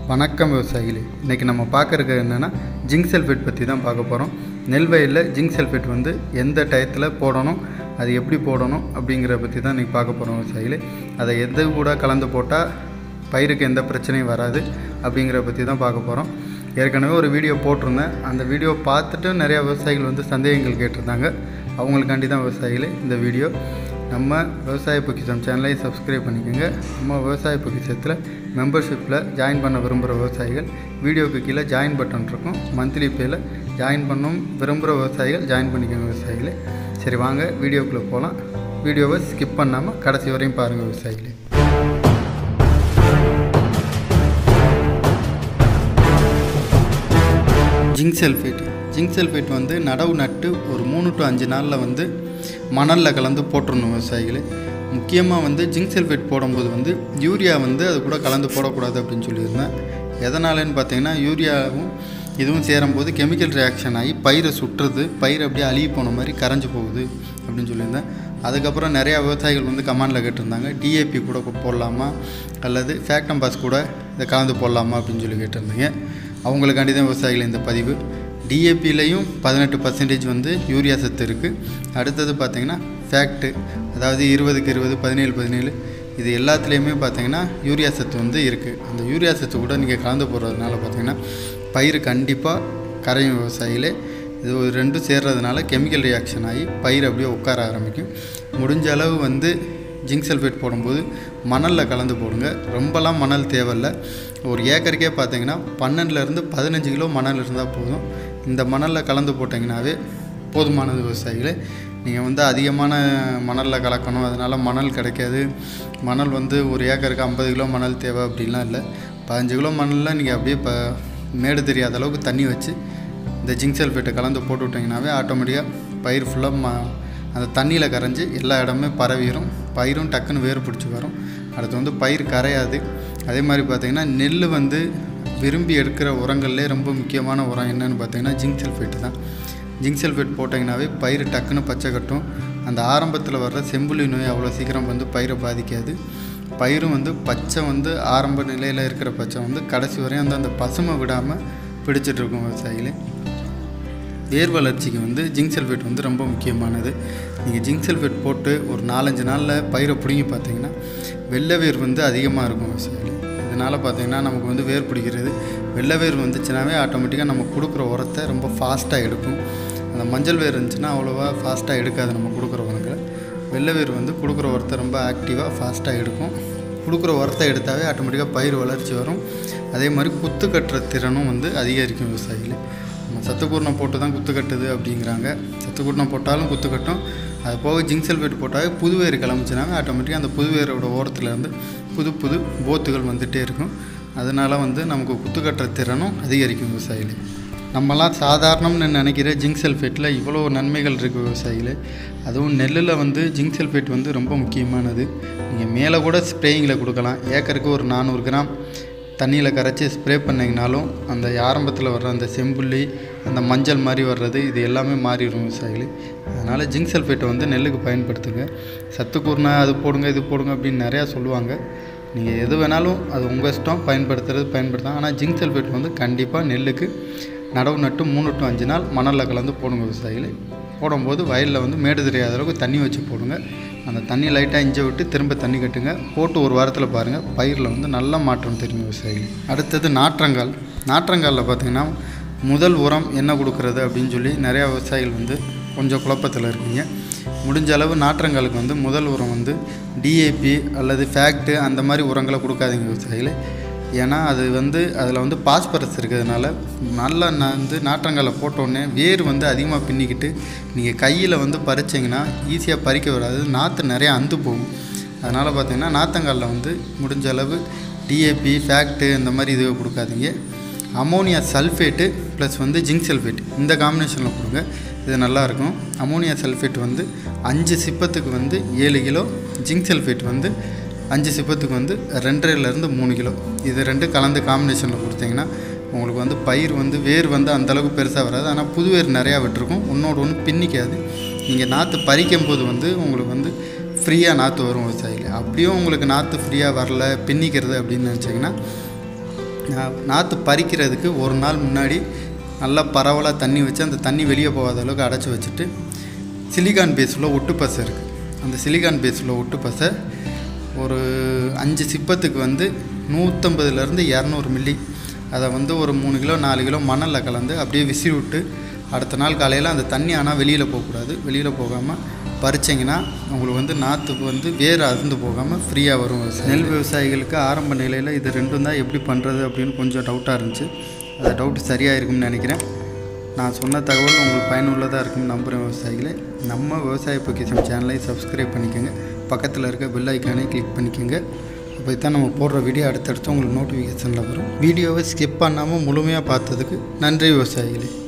வணக்கம் விவசாயிகளே இன்றைக்கி நம்ம பார்க்குறது என்னென்னா ஜிங்க் சல்ஃபேட் பற்றி தான் பார்க்க போகிறோம் நெல் வயலில் ஜிங்க் சல்ஃபேட் வந்து எந்த டயத்தில் போடணும் அது எப்படி போடணும் அப்படிங்கிற பற்றி தான் இன்றைக்கி பார்க்க போகிறோம் விவசாயிகளே அதை எது கூட கலந்து போட்டால் பயிருக்கு எந்த பிரச்சனையும் வராது அப்படிங்கிற பற்றி தான் பார்க்க போகிறோம் ஏற்கனவே ஒரு வீடியோ போட்டிருந்தேன் அந்த வீடியோ பார்த்துட்டு நிறையா விவசாயிகள் வந்து சந்தேகங்கள் கேட்டிருந்தாங்க அவங்களுக்காண்டி தான் விவசாயிகளே இந்த வீடியோ நம்ம விவசாய பொக்கிஷம் சேனலை சப்ஸ்கிரைப் பண்ணிக்கோங்க நம்ம விவசாய பொக்கிஷத்தில் மெம்பர்ஷிப்பில் ஜாயின் பண்ண விரும்புகிற விவசாயிகள் வீடியோக்கு கீழே ஜாயின் பட்டன் இருக்கும் மந்த்லி பேயில் ஜாயின் பண்ணும் விரும்புகிற விவசாயிகள் ஜாயின் பண்ணிக்கோங்க விவசாயிகளே சரி வாங்க வீடியோக்குள்ளே போகலாம் வீடியோவை ஸ்கிப் பண்ணாமல் கடைசி வரையும் பாருங்கள் விவசாயிகளே ஜிங்க் சல்ஃபேட் ஜிங்க் சல்ஃபேட் வந்து நடவு நட்டு ஒரு மூணு டு அஞ்சு நாளில் வந்து மணலில் கலந்து போட்டுடணும் விவசாயிகளே முக்கியமாக வந்து ஜிங்க் சல்ஃபேட் போடும்போது வந்து யூரியா வந்து அது கூட கலந்து போடக்கூடாது அப்படின்னு சொல்லியிருந்தேன் எதனாலன்னு பார்த்தீங்கன்னா யூரியாவும் இதுவும் சேரும்போது கெமிக்கல் ரியாக்ஷன் ஆகி பயிரை சுட்டுறது பயிர் அப்படியே அழுகி போன மாதிரி கரைஞ்சு போகுது அப்படின்னு சொல்லியிருந்தேன் அதுக்கப்புறம் நிறையா விவசாயிகள் வந்து கமாண்டில் கேட்டிருந்தாங்க டிஏபி கூட போடலாமா அல்லது ஃபேக்டம்பாஸ் கூட இதை கலந்து போடலாமா அப்படின்னு சொல்லி கேட்டிருந்தீங்க அவங்களுக்காண்டி தான் விவசாயிகள் இந்த பதிவு டிஏபிலையும் பதினெட்டு பர்சன்டேஜ் வந்து யூரியா சத்து இருக்குது அடுத்தது பார்த்திங்கன்னா ஃபேக்ட்டு அதாவது இருபதுக்கு இருபது பதினேழு பதினேழு இது எல்லாத்துலேயுமே பார்த்தீங்கன்னா யூரியா சத்து வந்து இருக்குது அந்த யூரியா சத்து கூட நீங்கள் கலந்து போடுறதுனால பார்த்தீங்கன்னா பயிர் கண்டிப்பாக கரையும் விவசாயிகளே இது ஒரு ரெண்டும் சேர்றதுனால கெமிக்கல் ரியாக்ஷன் ஆகி பயிர் அப்படியே உட்கார ஆரம்பிக்கும் முடிஞ்ச அளவு வந்து ஜிங்க் சல்ஃபேட் போடும்போது மணலில் கலந்து போடுங்க ரொம்பலாம் மணல் தேவையில்ல ஒரு ஏக்கருக்கே பார்த்தீங்கன்னா பன்னெண்டுலேருந்து பதினஞ்சு கிலோ மணல் இருந்தால் போதும் இந்த மணலில் கலந்து போட்டிங்கனாவே போதுமானது விவசாயிகளே நீங்கள் வந்து அதிகமான மணலில் கலக்கணும் அதனால் மணல் கிடைக்காது மணல் வந்து ஒரு ஏக்கருக்கு ஐம்பது கிலோ மணல் தேவை அப்படின்லாம் இல்லை பதினஞ்சு கிலோ மணலில் நீங்கள் அப்படியே இப்போ மேடு தெரியாத அளவுக்கு தண்ணி வச்சு இந்த ஜிங்க் சல்ஃபேட்டை கலந்து போட்டு விட்டிங்கனாவே ஆட்டோமேட்டிக்காக பயிர் ஃபுல்லாக ம அந்த தண்ணியில் கரைஞ்சி எல்லா இடமே பரவிடும் பயிரும் டக்குன்னு வேறு பிடிச்சி வரும் அடுத்து வந்து பயிர் கரையாது அதே மாதிரி பார்த்திங்கன்னா நெல் வந்து விரும்பி எடுக்கிற உரங்கள்லேயே ரொம்ப முக்கியமான உரம் என்னென்னு பார்த்தீங்கன்னா ஜிங்க் சல்ஃபேட்டு தான் ஜிங்க் சல்ஃபேட் போட்டிங்கனாவே பயிர் டக்குன்னு பச்சை கட்டும் அந்த ஆரம்பத்தில் வர்ற செம்புலி நோய் அவ்வளோ சீக்கிரம் வந்து பயிரை பாதிக்காது பயிரும் வந்து பச்சை வந்து ஆரம்ப நிலையில் இருக்கிற பச்சை வந்து கடைசி வரையும் அந்த அந்த பசுமை விடாமல் பிடிச்சிட்ருக்கும் விவசாயிகளே வேர் வளர்ச்சிக்கு வந்து ஜிங்க் சல்ஃபேட் வந்து ரொம்ப முக்கியமானது நீங்கள் ஜிங்க் சல்ஃபேட் போட்டு ஒரு நாலஞ்சு நாளில் பயிரை பிடுங்கி பார்த்தீங்கன்னா வெள்ளை வேர் வந்து அதிகமாக இருக்கும் விவசாயிகள் இதனால் பார்த்தீங்கன்னா நமக்கு வந்து வேர் பிடிக்கிறது வெள்ளை வேர் வந்துச்சுனாவே ஆட்டோமேட்டிக்காக நம்ம கொடுக்குற உரத்தை ரொம்ப ஃபாஸ்ட்டாக எடுக்கும் அந்த மஞ்சள் வேர் இருந்துச்சுன்னா அவ்வளோவா ஃபாஸ்ட்டாக எடுக்காது நம்ம கொடுக்குற உரங்களை வெள்ளை வேர் வந்து கொடுக்குற உரத்தை ரொம்ப ஆக்டிவாக ஃபாஸ்ட்டாக எடுக்கும் கொடுக்குற உரத்தை எடுத்தாவே ஆட்டோமேட்டிக்காக பயிர் வளர்ச்சி வரும் அதே மாதிரி குத்து கட்டுற திறனும் வந்து அதிகரிக்கும் விவசாயிகளே நம்ம சத்துக்கூர்ணம் போட்டு தான் குத்து கட்டுது அப்படிங்கிறாங்க சத்துக்கூர்ணம் போட்டாலும் குத்து கட்டும் அது போக ஜிங்க் சல்ஃபேட் போட்டாவே புது வேர் கிளம்பிச்சுனாவே ஆட்டோமேட்டிக்காக அந்த புது வேரோட ஓரத்தில் இருந்து புது புது போத்துகள் வந்துகிட்டே இருக்கும் அதனால் வந்து நமக்கு குத்து கட்டுற திறனும் அதிகரிக்கும் விவசாயிகளே நம்மலாம் சாதாரணம்னு நினைக்கிற ஜிங்க் சல்ஃபேட்டில் இவ்வளோ நன்மைகள் இருக்குது விவசாயிகளே அதுவும் நெல்லில் வந்து ஜிங்க் சல்ஃபேட் வந்து ரொம்ப முக்கியமானது நீங்கள் மேலே கூட ஸ்ப்ரேயிங்கில் கொடுக்கலாம் ஏக்கருக்கு ஒரு நானூறு கிராம் தண்ணியில் கரைச்சி ஸ்ப்ரே பண்ணிங்கனாலும் அந்த ஆரம்பத்தில் வர்ற அந்த செம்புள்ளி அந்த மஞ்சள் மாதிரி வர்றது இது எல்லாமே மாறிடும் விவசாயிகளே அதனால் ஜிங்க் சல்ஃபேட்டை வந்து நெல்லுக்கு பயன்படுத்துங்க சத்து கூர்ணை அது போடுங்க இது போடுங்க அப்படின்னு நிறையா சொல்லுவாங்க நீங்கள் எது வேணாலும் அது உங்கள் இஷ்டம் பயன்படுத்துறது பயன்படுத்தலாம் ஆனால் ஜிங்க் சல்ஃபேட் வந்து கண்டிப்பாக நெல்லுக்கு நடவு நட்டு மூணு டு அஞ்சு நாள் மணலில் கலந்து போடுங்க விவசாயிகளை போடும்போது வயலில் வந்து மேடு தெரியாத அளவுக்கு தண்ணி வச்சு போடுங்க அந்த தண்ணி லைட்டாக இஞ்ச விட்டு திரும்ப தண்ணி கட்டுங்க போட்டு ஒரு வாரத்தில் பாருங்கள் பயிரில் வந்து நல்ல மாற்றம் தெரியும் விவசாயிகள் அடுத்தது நாற்றங்கால் நாற்றங்காலில் பார்த்திங்கன்னா முதல் உரம் என்ன கொடுக்குறது அப்படின்னு சொல்லி நிறையா விவசாயிகள் வந்து கொஞ்சம் குழப்பத்தில் இருக்கீங்க முடிஞ்ச அளவு நாற்றங்காலுக்கு வந்து முதல் உரம் வந்து டிஏபி அல்லது ஃபேக்ட்டு அந்த மாதிரி உரங்களை கொடுக்காதீங்க விவசாயிகளே ஏன்னா அது வந்து அதில் வந்து பாஸ்பரஸ் இருக்கிறதுனால நல்லா நான் வந்து நாற்றங்காலை போட்டோடனே வேர் வந்து அதிகமாக பின்னிக்கிட்டு நீங்கள் கையில் வந்து பறிச்சிங்கன்னா ஈஸியாக பறிக்க வராது நாற்று நிறையா அந்து போகும் அதனால் பார்த்திங்கன்னா நாற்றங்காலில் வந்து முடிஞ்ச அளவு டிஏபி ஃபேக்ட்டு இந்த மாதிரி இதுவை கொடுக்காதீங்க அமோனியா சல்ஃபேட்டு ப்ளஸ் வந்து ஜிங்க் சல்ஃபேட் இந்த காம்பினேஷனில் கொடுங்க இது நல்லாயிருக்கும் அமோனியா சல்ஃபேட் வந்து அஞ்சு சிப்பத்துக்கு வந்து ஏழு கிலோ ஜிங்க் சல்ஃபேட் வந்து அஞ்சு சிப்பத்துக்கு வந்து ரெண்டரைலேருந்து மூணு கிலோ இது ரெண்டும் கலந்து காம்பினேஷனில் கொடுத்தீங்கன்னா உங்களுக்கு வந்து பயிர் வந்து வேர் வந்து அந்தளவுக்கு பெருசாக வராது ஆனால் புது வேர் நிறையா விட்டுருக்கும் ஒன்றோடு ஒன்று பின்னிக்காது நீங்கள் நாற்று பறிக்கும் போது வந்து உங்களுக்கு வந்து ஃப்ரீயாக நாற்று வரும் விவசாயியில் அப்படியும் உங்களுக்கு நாற்று ஃப்ரீயாக வரல பின்னிக்கிறது அப்படின்னு நினச்சிங்கன்னா நா- நாற்று பறிக்கிறதுக்கு ஒரு நாள் முன்னாடி நல்லா பரவலாக தண்ணி வச்சு அந்த தண்ணி வெளியே போகாத அளவுக்கு அடைச்சி வச்சுட்டு சிலிகான் பேஸில் ஒட்டு பசை இருக்குது அந்த சிலிகான் பேஸில் ஒட்டு பசை ஒரு அஞ்சு சிப்பத்துக்கு வந்து நூற்றம்பதுலேருந்து இரநூறு மில்லி அதை வந்து ஒரு மூணு கிலோ நாலு கிலோ மணலில் கலந்து அப்படியே விசிறி விட்டு அடுத்த நாள் காலையில் அந்த தண்ணி ஆனால் வெளியில் போகக்கூடாது வெளியில் போகாமல் பறிச்சிங்கன்னா உங்களுக்கு வந்து நாற்றுக்கு வந்து வேர் அறுந்து போகாமல் ஃப்ரீயாக வரும் விவசாயம். நெல் விவசாயிகளுக்கு ஆரம்ப நிலையில் இது ரெண்டும் தான் எப்படி பண்ணுறது அப்படின்னு கொஞ்சம் டவுட்டாக இருந்துச்சு அந்த டவுட் சரியாக இருக்கும்னு நினைக்கிறேன் நான் சொன்ன தகவல் உங்களுக்கு பயனுள்ளதாக இருக்கும்னு நம்புகிறேன் விவசாயிகளே நம்ம விவசாய பொக்கிஷம் சேனலை சப்ஸ்கிரைப் பண்ணிக்கோங்க பக்கத்தில் இருக்க பெல் ஐக்கானை கிளிக் பண்ணிக்கோங்க அப்போ தான் நம்ம போடுற வீடியோ அடுத்தடுத்து உங்களுக்கு நோட்டிஃபிகேஷனில் வரும் வீடியோவை ஸ்கிப் பண்ணாமல் முழுமையாக பார்த்ததுக்கு நன்றி விவசாயிகளே